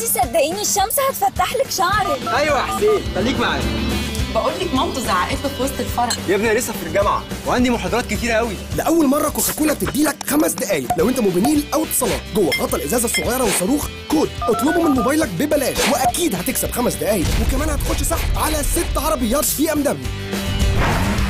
بنتي صدقيني الشمس هتفتح لك شعرك ايوه يا حسين خليك معايا بقول لك مامته زعقت له في وسط الفرح يا ابني أنا لسه في الجامعه وعندي محاضرات كتيره قوي لاول مره كوكاكولا بتدي لك خمس دقايق لو انت موبينيل او اتصالات جوه غطا الازازه الصغيره والصاروخ كود اطلبه من موبايلك ببلاش واكيد هتكسب خمس دقايق وكمان هتخش سحب على ست عربيات بي ام دبليو